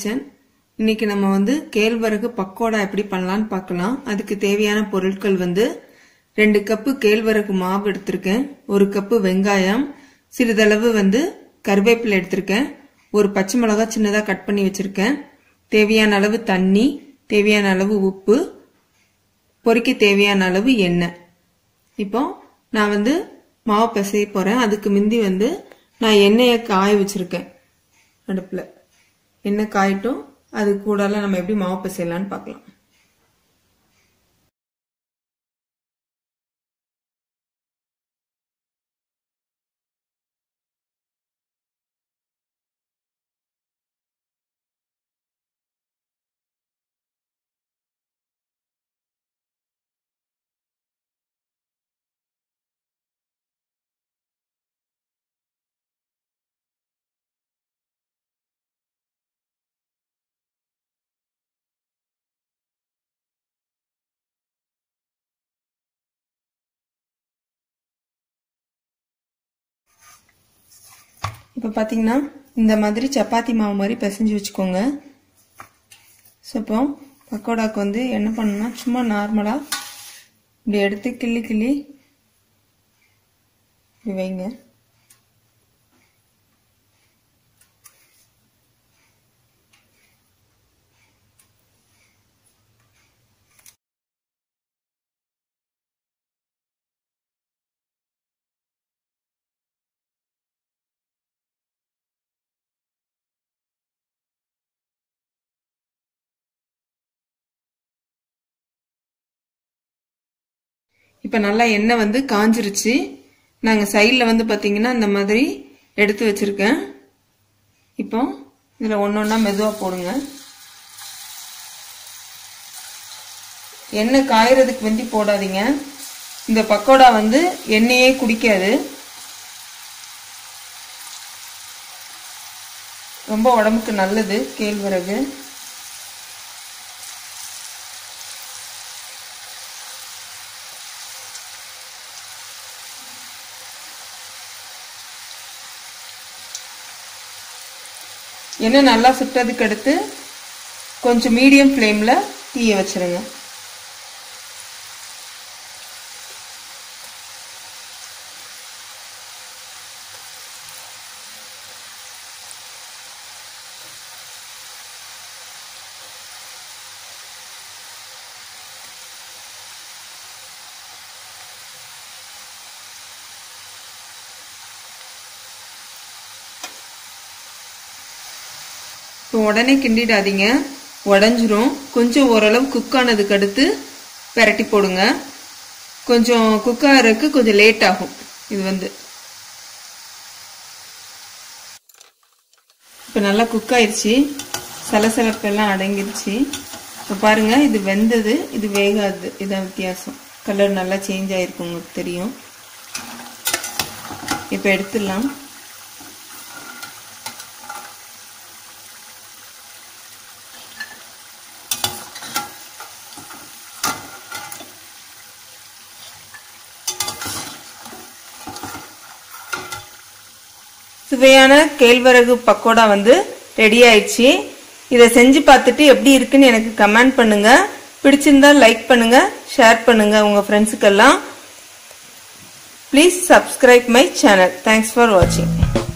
kitchen இன்னைக்கு நம்ம வந்து கேழ்வரகு பக்கோடா எப்படி பண்ணலாம்னு பார்க்கலாம் அதுக்கு தேவையான பொருட்கள் வந்து ரெண்டு கப்பு கேழ்வரகு மாவு எடுத்திருக்கேன் ஒரு கப்பு வெங்காயம் சிறிதளவு வந்து கருவேப்பிலை எடுத்திருக்கேன் ஒரு பச்சை மிளகாய் சின்னதாக கட் பண்ணி வச்சிருக்கேன் தேவையான அளவு தண்ணி தேவையான அளவு உப்பு பொரிக்க தேவையான அளவு எண்ணெய் இப்போ நான் வந்து மாவு பிசைய போறேன் அதுக்கு முந்தி வந்து நான் எண்ணெயை காய வச்சிருக்கேன் அடுப்புல எண்ணெய் காயட்டும் அது கூடால நம்ம எப்படி மாவு பிசையலாம்னு பார்க்கலாம் இப்போ பார்த்தீங்கன்னா இந்த மாதிரி சப்பாத்தி மாவு மாதிரி பிசைஞ்சு வச்சுக்கோங்க ஸோ இப்போ பக்கோடாக்கு வந்து என்ன பண்ணணும்னா சும்மா நார்மலாக இப்படி எடுத்து கிள்ளி கிள்ளி இப்படி வைங்க இப்போ நல்லா எண்ணெய் வந்து காஞ்சிருச்சு நாங்கள் சைடில் வந்து பார்த்தீங்கன்னா இந்த மாதிரி எடுத்து வச்சுருக்கேன் இப்போ இதில் ஒன்று ஒன்றா மெதுவாக போடுங்க எண்ணெய் காயறதுக்கு வேண்டி போடாதீங்க இந்த பக்கோடா வந்து எண்ணெயே குடிக்காது ரொம்ப உடம்புக்கு நல்லது கேழ்வரகு எண்ணெய் நல்லா சுட்டதுக்கு அடுத்து கொஞ்சம் மீடியம் ஃப்ளேமில் தீய வச்சிருங்க இப்போ உடனே கிண்டிடாதீங்க உடஞ்சிரும் கொஞ்சம் ஓரளவு குக் ஆனதுக்கு அடுத்து பெரட்டி போடுங்க கொஞ்சம் குக் ஆகிறதுக்கு கொஞ்சம் லேட் ஆகும் இது வந்து இப்போ நல்லா குக் ஆயிடுச்சு சலசலப்பெல்லாம் அடங்கிருச்சு இப்போ பாருங்க இது வெந்தது இது வேகாது இதான் வித்தியாசம் கலர் நல்லா சேஞ்ச் ஆயிருக்கு உங்களுக்கு தெரியும் இப்போ எடுத்துடலாம் சுவையான கேழ்வரகு பக்கோடா வந்து ரெடி ஆயிடுச்சு இதை செஞ்சு பார்த்துட்டு எப்படி இருக்குன்னு எனக்கு கமெண்ட் பண்ணுங்க பிடிச்சிருந்தா லைக் பண்ணுங்க ஷேர் பண்ணுங்க உங்க ஃப்ரெண்ட்ஸுக்கெல்லாம் please subscribe my channel thanks for வாட்சிங்